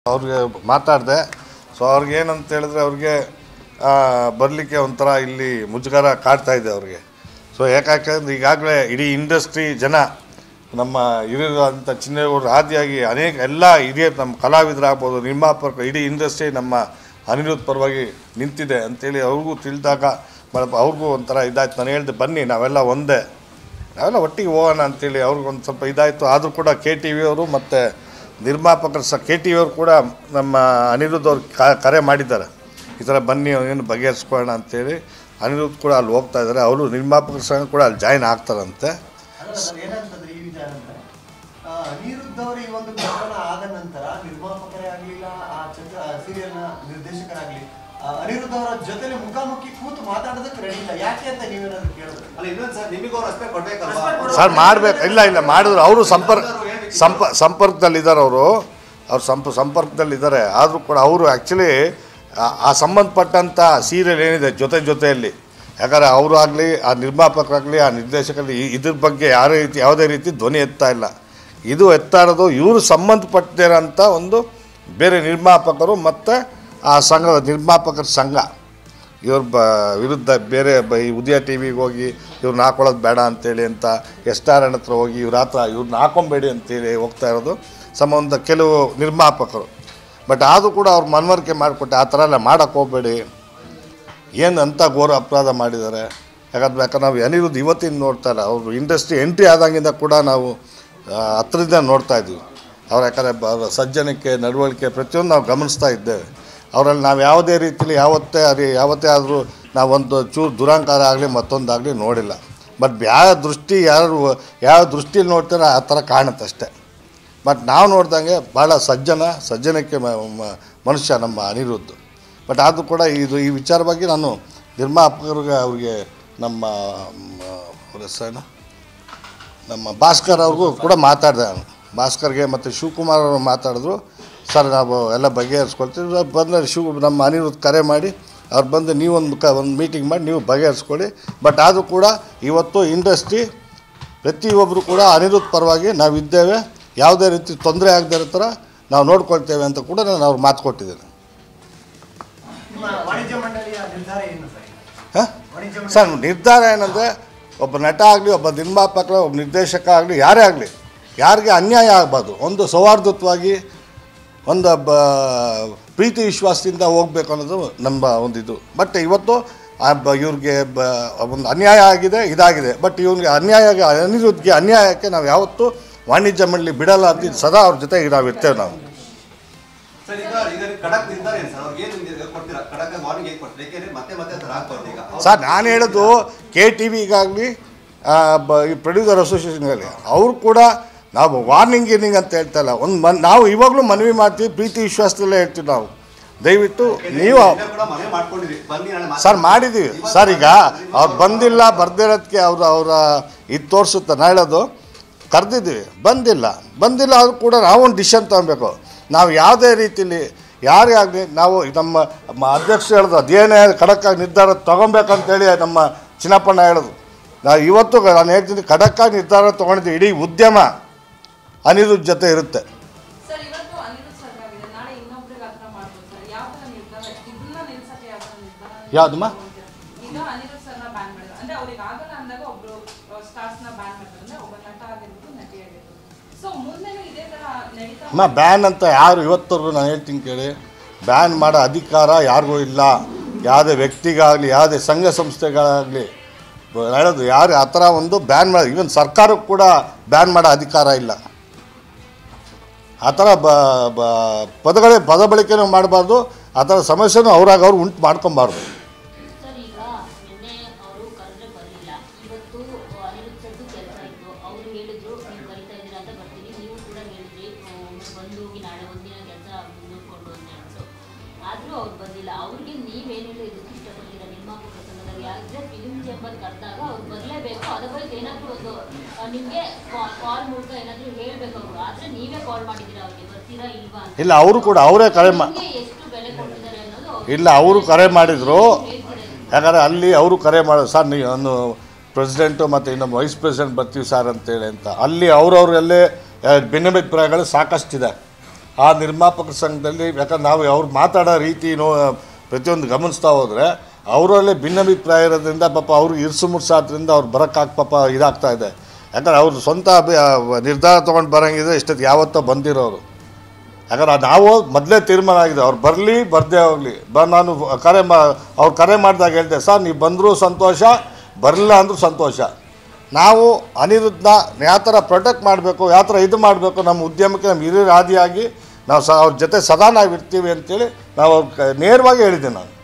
ಅವ್ರಿಗೆ ಮಾತಾಡಿದೆ ಸೊ ಅವ್ರಿಗೆ ಏನಂತ ಹೇಳಿದ್ರೆ ಅವ್ರಿಗೆ ಬರಲಿಕ್ಕೆ ಒಂಥರ ಇಲ್ಲಿ ಮುಜುಗರ ಕಾಡ್ತಾ ಇದೆ ಅವ್ರಿಗೆ ಸೊ ಯಾಕಂದ್ರೆ ಈಗಾಗಲೇ ಇಡೀ ಇಂಡಸ್ಟ್ರಿ ಜನ ನಮ್ಮ ಹಿರಿಯರಂಥ ಚಿನ್ನೇಗೌಡರು ಆದಿಯಾಗಿ ಅನೇಕ ಎಲ್ಲ ಹಿರಿಯ ನಮ್ಮ ಕಲಾವಿದರಾಗ್ಬೋದು ನಿರ್ಮಾಪಕರು ಇಡೀ ಇಂಡಸ್ಟ್ರಿ ನಮ್ಮ ಅನಿರುದ್ಧ ಪರವಾಗಿ ನಿಂತಿದೆ ಅಂತೇಳಿ ಅವ್ರಿಗೂ ತಿಳಿದಾಗ ಸ್ವಲ್ಪ ಅವ್ರಿಗೂ ಒಂಥರ ಇದಾಯ್ತು ನಾನು ಹೇಳಿದೆ ಬನ್ನಿ ನಾವೆಲ್ಲ ಒಂದೇ ನಾವೆಲ್ಲ ಒಟ್ಟಿಗೆ ಹೋಗೋಣ ಅಂತೇಳಿ ಅವ್ರಿಗೊಂದು ಸ್ವಲ್ಪ ಇದಾಯಿತು ಆದರೂ ಕೂಡ ಕೆ ಟಿ ವಿಯವರು ಮತ್ತು ನಿರ್ಮಾಪಕರು ಸಹ ಕೆ ಟಿ ವಿಯವರು ಕೂಡ ನಮ್ಮ ಅನಿರುದ್ಧ ಅವ್ರು ಕ- ಕರೆ ಮಾಡಿದ್ದಾರೆ ಈ ಥರ ಬನ್ನಿ ಏನು ಬಗೆಹರಿಸ್ಕೊಳ್ಳೋಣ ಅಂತೇಳಿ ಅನಿರುದ್ಧ ಕೂಡ ಅಲ್ಲಿ ಹೋಗ್ತಾ ಇದ್ದಾರೆ ಅವರು ನಿರ್ಮಾಪಕರ ಸಂಘ ಕೂಡ ಅಲ್ಲಿ ಜಾಯ್ನ್ ಆಗ್ತಾರಂತೆ ಅಲ್ಲ ಸರ್ ಏನಂತಂದ್ರೆ ಈ ವಿಚಾರ ಅಂದ್ರೆ ಆ, ಅನಿರುದ್ಧ ಅವರು ಈ ಒಂದು ಪ್ರಕರಣ ಆದ ನಂತರ ನಿರ್ಮಾಪಕರೇ ಆಗ್ಲಿಲ್ಲ ಆ ಚಂದ್ರ ಸೀರಿಯಲ್ನ ನಿರ್ದೇಶಕರಾಗ್ಲಿ ಆ, ಅನಿರುದ್ಧ ಅವರ ಜೊತೆಲಿ ಮುಖಾಮುಖಿ ಕೂತು ಮಾತಾಡೋದಕ್ಕೆ ರೆಡಿ ಇಲ್ಲ ಯಾಕೆ ಅಂತ ನೀವೇನಾದ್ರು ಕೇಳಿದ್ರೆ ಅಲ್ಲ ಇನ್ನೊಂದು ಸರ್ ನಿಮಗೂ ಅವ್ರು ರೆಸ್ಪೆಕ್ಟ್ ಕೊಡ್ಬೇಕಲ್ವಾ Respect ಕೊಡ್ಬೇಕು. ಸರ್ ಮಾಡಬೇಕು ಇಲ್ಲ ಇಲ್ಲ ಮಾಡಿದ್ರು ಅವರು ಸಂಪರ್ಕ ಸಂಪ ಸಂಪರ್ಕದಲ್ಲಿದ್ದಾರೆ ಅವರು ಅವ್ರು ಸಂಪ ಸಂಪರ್ಕದಲ್ಲಿದ್ದಾರೆ ಆದರೂ ಕೂಡ ಅವರು ಆ್ಯಕ್ಚುಲಿ ಆ ಸಂಬಂಧಪಟ್ಟಂಥ ಸೀರಿಯಲ್ ಏನಿದೆ ಜೊತೆ ಜೊತೆಯಲ್ಲಿ ಯಾಕಂದರೆ ಅವರು ಆಗಲಿ ಆ ನಿರ್ಮಾಪಕರಾಗಲಿ ಆ ನಿರ್ದೇಶಕರಲ್ಲಿ ಈ- ಇದ್ರ ಬಗ್ಗೆ ಯಾರೇ ರೀತಿ ಯಾವುದೇ ರೀತಿ ಧ್ವನಿ ಎತ್ತಾ ಇಲ್ಲ ಇದು ಎತ್ತಾ ಇರೋದು ಇವರು ಸಂಬಂಧಪಟ್ಟಿರೋಂಥ ಒಂದು ಬೇರೆ ನಿರ್ಮಾಪಕರು ಮತ್ತು ಆ ಸಂಘ ನಿರ್ಮಾಪಕರ ಸಂಘ ಇವ್ರ ಬ ವಿರುದ್ಧ ಬೇರೆ ಬ ಈ ಉದಯ ಟಿ ವಿಗೆ ಹೋಗಿ ಇವ್ರನ್ನ ಹಾಕೊಳ್ಳೋದು ಬೇಡ ಅಂತೇಳಿ ಅಂತ ಎಸ್ ಆರ್ ಎನ್ ಹತ್ರ ಹೋಗಿ ಇವ್ರ ಹತ್ರ ಇವ್ರನ್ನ ಹಾಕೊಂಬೇಡಿ ಅಂತೇಳಿ ಹೋಗ್ತಾ ಇರೋದು ಸಂಬಂಧ ಕೆಲವು ನಿರ್ಮಾಪಕರು ಬಟ್ ಆದರೂ ಕೂಡ ಅವ್ರು ಮನವರಿಕೆ ಮಾಡಿಕೊಟ್ಟೆ ಆ ಥರ ಎಲ್ಲ ಮಾಡೋಕ್ಕೆ ಹೋಗಬೇಡಿ ಏನು ಅಂತ ಘೋರ ಅಪರಾಧ ಮಾಡಿದ್ದಾರೆ ಯಾಕಂದ್ರೆ ಯಾಕಂದ್ರೆ ನಾವು ಅನಿರುದ್ಧ ಇವತ್ತಿನ ನೋಡ್ತಾ ಇಲ್ಲ ಅವರು ಇಂಡಸ್ಟ್ರಿ ಎಂಟ್ರಿ ಆದಾಗಿಂದ ಕೂಡ ನಾವು ಆ, ಹತ್ರದಿಂದ ನೋಡ್ತಾ ಇದ್ವಿ ಅವ್ರು ಯಾಕಂದರೆ ಬ ಅವ್ರ ಸಜ್ಜನಿಕೆ ನಡವಳಿಕೆ ಪ್ರತಿಯೊಂದು ನಾವು ಗಮನಿಸ್ತಾ ಇದ್ದೇವೆ ಅವರಲ್ಲಿ ನಾವು ಯಾವುದೇ ರೀತಿಲಿ ಯಾವತ್ತೇ ಅರಿ ಯಾವತ್ತೇ ಆದರೂ ನಾವೊಂದು ಚೂರು ದುರಂಕಾರ ಆಗಲಿ ಮತ್ತೊಂದಾಗಲಿ ನೋಡಿಲ್ಲ ಬಟ್ ಯಾವ ದೃಷ್ಟಿ ಯಾರು ಯಾವ ದೃಷ್ಟಿಯಲ್ಲಿ ನೋಡ್ತಾರೆ ಆ ಥರ ಕಾಣುತ್ತೆ ಅಷ್ಟೇ ಬಟ್ ನಾವು ನೋಡ್ದಂಗೆ ಭಾಳ ಸಜ್ಜನ ಸಜ್ಜನಕ್ಕೆ ಮ- ಮ- ಮನುಷ್ಯ ನಮ್ಮ ಅನಿರುದ್ಧ ಬಟ್ ಆದರೂ ಕೂಡ ಇದು ಈ ವಿಚಾರವಾಗಿ ನಾನು ನಿರ್ಮಾಪಕರಿಗೆ ಅವ್ರಿಗೆ ನಮ್ಮ ಮ, ಅವ್ರ ಹೆಸರೇನು ನಮ್ಮ ಭಾಸ್ಕರ್ ಅವ್ರಿಗೂ ಕೂಡ ಮಾತಾಡಿದೆ ನಾನು ಭಾಸ್ಕರ್ಗೆ ಮತ್ತು ಶಿವಕುಮಾರ್ ಅವರು ಮಾತಾಡಿದ್ರು ಸರ್ ನಾವು ಎಲ್ಲ ಬಗೆಹರಿಸ್ಕೊಳ್ತೀವಿ ಬಂದರೆ ಶಿವ ನಮ್ಮ ಅನಿರುದ್ಧ ಕರೆ ಮಾಡಿ ಅವ್ರು ಬಂದು ನೀವೊಂದು ಕ ಒಂದು ಮೀಟಿಂಗ್ ಮಾಡಿ ನೀವು ಬಗೆಹರಿಸ್ಕೊಳ್ಳಿ ಬಟ್ ಆದರೂ ಕೂಡ ಇವತ್ತು ಇಂಡಸ್ಟ್ರಿ ಪ್ರತಿಯೊಬ್ಬರು ಕೂಡ ಅನಿರುದ್ಧ ಪರವಾಗಿ ನಾವಿದ್ದೇವೆ ಯಾವುದೇ ರೀತಿ ತೊಂದರೆ ಆಗದೇ ಇರೋ ಥರ ನಾವು ನೋಡ್ಕೊಳ್ತೇವೆ ಅಂತ ಕೂಡ ನಾನು ಅವ್ರು ಮಾತು ಕೊಟ್ಟಿದ್ದೇನೆ ನಿಮ್ಮ ವಾಣಿಜ್ಯ ಮಂಡಳಿಯ ನಿರ್ಧಾರ ಏನು ಸರ್ ಹಾಂ ವಾಣಿಜ್ಯ ಮಂಡಳಿ ಸರ್ ನಿರ್ಧಾರ ಏನಂದರೆ ಒಬ್ಬ ನಟ ಆಗಲಿ ಒಬ್ಬ ನಿರ್ಮಾಪಕ ಒಬ್ಬ ನಿರ್ದೇಶಕ ಆಗಲಿ ಯಾರೇ ಆಗಲಿ ಯಾರಿಗೆ ಅನ್ಯಾಯ ಆಗಬಾರ್ದು ಒಂದು ಸೌಹಾರ್ದತ್ವವಾಗಿ ಒಂದು ಬ ಪ್ರೀತಿ ವಿಶ್ವಾಸದಿಂದ ಹೋಗ್ಬೇಕು ಅನ್ನೋದು ನಮ್ಮ ಒಂದು ಇದು ಬಟ್ ಇವತ್ತು ಆ ಬ ಇವ್ರಿಗೆ ಬ ಒಂದು ಅನ್ಯಾಯ ಆಗಿದೆ ಇದಾಗಿದೆ ಬಟ್ ಇವ್ನಿಗೆ ಅನ್ಯಾಯ ಅನಿರುದ್ಧಗೆ ಅನ್ಯಾಯಕ್ಕೆ ನಾವು ಯಾವತ್ತೂ ವಾಣಿಜ್ಯ ಮಂಡಳಿ ಬಿಡಲ್ಲ ಅಂತ ಸದಾ ಅವ್ರ ಜೊತೆಗೆ ನಾವು ಇರ್ತೇವೆ ನಾವು ಸರ್ ಈಗ ಈಗ ಖಡಕ್ ನಿರ್ಧಾರ ಏನು ಸರ್ ಅವ್ರಿಗೆ ಏನು ಕೊಡ್ತೀರಾ ಖಡಕ್ ವಾರ್ನಿಂಗ್ ಹೇಗೆ ಕೊಡ್ತೀರಾ ಯಾಕೆಂದ್ರೆ ಮತ್ತೆ ಮತ್ತೆ ಅದ್ರ ಆಗ್ಬಾರ್ದು ಈಗ ಅವ್ರು- ಸರ್ ನಾನು ಹೇಳೋದು ಕೆ ಟಿ ವಿಗಾಗಲಿ ಬ ಈ ಪ್ರೊಡ್ಯೂಸರ್ ಅಸೋಸಿಯೇಷನ್ಗಾಗಲಿ ಅವರು ಕೂಡ ನಾವು ವಾರ್ನಿಂಗ್ ಗೀರ್ನಿಂಗ್ ಅಂತ ಹೇಳ್ತಾ ಇಲ್ಲ ಒಂದು ಮನ್ ನಾವು ಇವಾಗಲೂ ಮನವಿ ಮಾಡ್ತೀವಿ ಪ್ರೀತಿ ವಿಶ್ವಾಸದಲ್ಲೇ ಹೇಳ್ತೀವಿ ನಾವು ದಯವಿಟ್ಟು ನೀವು ನಿನ್ನೆ ಕೂಡ ಮನೆ ಮಾಡ್ಕೊಂಡಿರಿ ಬನ್ನಿ ನಾಳೆ ಮಾತಾಡೋಣ. ಸರ್ ಮಾಡಿದ್ದೀವಿ ಸರ್ ಈಗ ಅವ್ರು ಬಂದಿಲ್ಲ ಬರ್ದಿರೋದಕ್ಕೆ ಅವ್ರ ಅವರ ಇದು ತೋರಿಸುತ್ತೆ ನಾ ಹೇಳೋದು ಕರೆದಿದ್ದೀವಿ ಬಂದಿಲ್ಲ ಬಂದಿಲ್ಲ ಆದರೂ ಕೂಡ ನಾವೊಂದು ಡಿಸಿಷನ್ ತೊಗೊಬೇಕು ನಾವು ಯಾವುದೇ ರೀತಿಲಿ ಯಾರೇ ಆಗಲಿ ನಾವು ನಮ್ಮ ನಮ್ಮ ಅಧ್ಯಕ್ಷರು ಹೇಳಿದ್ರು ಅದೇನೇ ಖಡಕ್ಕಾಗಿ ನಿರ್ಧಾರ ತೊಗೊಬೇಕಂತೇಳಿ ನಮ್ಮ ಚಿನ್ನಪ್ಪಣ್ಣ ಹೇಳಿದ್ರು ನಾವು ಇವತ್ತು ನಾನು ಹೇಳ್ತೀನಿ ಖಡಕ್ಕಾಗಿ ನಿರ್ಧಾರ ತೊಗೊಂಡಿದ್ದೀವಿ ಇಡೀ ಉದ್ಯಮ ಅನಿರುದ್ಧ ಜೊತೆ ಇರುತ್ತೆ ಸರ್ ಇವತ್ತು ಅನಿರುದ್ಧ ಸರ್ ಆಗಿದೆ ನಾಳೆ ಇನ್ನೊಬ್ರಿಗೆ ಹತ್ರ ಮಾಡ್ಬೋದು ಸರ್ ಯಾವ ತರ ನಿರ್ಧಾರ ಇದನ್ನ ನಿಲ್ಸಕ್ಕೆ ಯಾವ ತರ ನಿರ್ಧಾರ ಯಾವ್ದಮ್ಮ? ಈಗ ಅನಿರುದ್ಧ ಸರ್ನ ಬ್ಯಾನ್ ಮಾಡಿದ್ರು ಅಂದ್ರೆ ಅವ್ರಿಗೆ ಆಗಲ್ಲ ಅಂದಾಗ ಒಬ್ರು ಸ್ಟಾರ್ಸ್ ನ ಬ್ಯಾನ್ ಮಾಡ್ತಾರೆ ಅಂದ್ರೆ ಒಬ್ಬ ನಟ ಆಗಿರ್ಬೋದು ನಟಿ ಆಗಿರ್ಬೋದು ಸೊ ಮುಂದೆನೂ ಇದೇ ತರ ನಡೀತಾ ಅಮ್ಮ ಬ್ಯಾನ್ ಅಂತ ಯಾರು ಇವತ್ತವರೆಗೂ ನಾನು ಹೇಳ್ತೀನಿ ಕೇಳಿ ಬ್ಯಾನ್ ಮಾಡೋ ಅಧಿಕಾರ ಯಾರಿಗೂ ಇಲ್ಲ ಯಾವುದೇ ವ್ಯಕ್ತಿಗಾಗಲಿ ಯಾವುದೇ ಸಂಘ ಸಂಸ್ಥೆಗಳಾಗಲಿ ಹೇಳೋದು ಯಾರು ಆ ಥರ ಒಂದು ಬ್ಯಾನ್ ಮಾಡಿ ಈವನ್ ಸರ್ಕಾರಕ್ಕೆ ಕೂಡ ಬ್ಯಾನ್ ಮಾಡೋ ಅಧಿಕಾರ ಇಲ್ಲ ಆ ಥರ ಬ ಬ ಪದಗಳೇ ಪದ ಬಳಕೆನೂ ಮಾಡಬಾರ್ದು ಆ ಥರ ಸಮಸ್ಯೆನೂ ಅವ್ರಾಗ ಅವ್ರು ಉಂಟು ಮಾಡ್ಕೊಬಾರ್ದು ಸರ್ ಈಗ ನಿನ್ನೆ ಅವರು ಕರೆದ್ರೆ ಬರಲಿಲ್ಲ ಇವತ್ತು ಅನಿರುದ್ಧ ಸರ್ದು ಕೆಲಸ ಇತ್ತು ಅವರು ಹೇಳಿದ್ರು ನೀವು ಕರಿತಾ ಇದ್ದೀರಾ ಅಂತ ಬರ್ತೀನಿ ನೀವು ಕೂಡ ಹೇಳಿದ್ರಿ ಆ, ಒಮ್ಮೆ ಬಂದು ಹೋಗಿ ನಾಳೆ ಒಂದಿನ ಕೆಲಸ ಮುಂದೂಡ್ಕೊಂಡು ಅಂತ ಹೇಳ್ಬಿಟ್ಟು ಆದರೂ ಅವ್ರು ಬಂದಿಲ್ಲ ಅವ್ರಿಗೆ ನೀವೇನು ಹೇಳಿ ಇದಕ್ಕೆ ಇಷ್ಟಪಡ್ತೀರಾ ನಿರ್ಮಾಪಕ ಸಂಘದಾಗ ಯಾಕಂದ್ರೆ ಫಿಲಿಂ ಚೇಂಬರ್ ಕರೆದಾಗ ಅವ್ರು ಬರಲೇಬೇಕು ಅದರ್ವೈಸ್ ಏನಾದರೂ ಒಂದು ನಿಮಗೆ ಕಾಲ್ ಮೂಲಕ ಏನಾದರೂ ಹೇಳಬೇಕು ಅವರು ಆದರೆ ನೀವೇ ಕಾಲ್ ಮಾಡಿದ್ದೀರಾ ಅವ್ರಿಗೆ ಬರ್ತೀರಾ ಇಲ್ವಾ ಅಂತ ಇಲ್ಲ ಅವರು ಕೂಡ ಅವರೇ ಕರೆ ಮಾ ನಿಮ್ಗೆ ಎಷ್ಟು ಬೆಲೆ ಕೊಟ್ಟಿದ್ದಾರೆ ಅನ್ನೋದು ಅವ್ರು ಇಲ್ಲ ಅವರು ಕರೆ ಮಾಡಿದರು ಹೇಳ್ತೀರಾ ಯಾಕಂದರೆ ಅಲ್ಲಿ ಅವರು ಕರೆ ಮಾಡೋದು ಸರ್ ನೀವು ಒಂದು ಪ್ರೆಸಿಡೆಂಟು ಮತ್ತು ಇನ್ನೊಂದು ವೈಸ್ ಪ್ರೆಸಿಡೆಂಟ್ ಬರ್ತೀವಿ ಸರ್ ಅಂತೇಳಿ ಅಂತ ಅಲ್ಲಿ ಅವ್ರವ್ರಲ್ಲೇ ಭಿನ್ನ ಭಿಪ್ರಾಯಗಳು ಸಾಕಷ್ಟಿದೆ ಆ ನಿರ್ಮಾಪಕರ ಸಂಘದಲ್ಲಿ ಯಾಕಂದ್ರೆ ನಾವು ಅವ್ರು ಮಾತಾಡೋ ರೀತಿ ನೋ ಪ್ರತಿಯೊಂದು ಗಮನಿಸ್ತಾ ಹೋದರೆ ಅವರಲ್ಲೇ ಭಿನ್ನಾಭಿಪ್ರಾಯ ಇರೋದ್ರಿಂದ ಪಾಪ ಅವ್ರಿಗೆ ಇರ್ಸು ಮುರ್ಸಾದ್ರಿಂದ ಅವ್ರು ಬರೋಕ್ಕಾಗ ಪಾಪ ಇದಾಗ್ತಾ ಇದೆ ಯಾಕಂದ್ರೆ ಅವ್ರು ಸ್ವಂತ ಅಭಿ ನಿರ್ಧಾರ ತೊಗೊಂಡು ಬರೋಂಗಿದ್ರೆ ಇಷ್ಟೊತ್ತು ಯಾವತ್ತೋ ಬಂದಿರೋರು ಯಾಕಂದ್ರೆ ನಾವು ಮೊದಲೇ ತೀರ್ಮಾನ ಆಗಿದೆ ಅವ್ರು ಬರಲಿ ಬರದೇ ಹೋಗಲಿ ಬ ನಾನು ಕರೆ ಮಾ ಅವ್ರು ಕರೆ ಮಾಡಿದಾಗ ಹೇಳಿದೆ ಸರ್ ನೀವು ಬಂದರೂ ಸಂತೋಷ ಬರಲಿಲ್ಲ ಅಂದರೂ ಸಂತೋಷ ನಾವು ಅನಿರುದ್ಧ ಯಾವ ಥರ ಪ್ರೊಟೆಕ್ಟ್ ಮಾಡಬೇಕು ಯಾವ ಥರ ಇದು ಮಾಡಬೇಕು ನಮ್ಮ ಉದ್ಯಮಕ್ಕೆ ನಮ್ಮ ಹಿರಿಯರ ಆದಿಯಾಗಿ ನಾವು ಸ ಅವ್ರ ಜೊತೆ ಸದಾ ನಾವು ಇರ್ತೀವಿ ಅಂತೇಳಿ ನಾವು ಅವ್ರ ನೇರವಾಗಿ ಹೇಳಿದ್ದೆ ನಾನು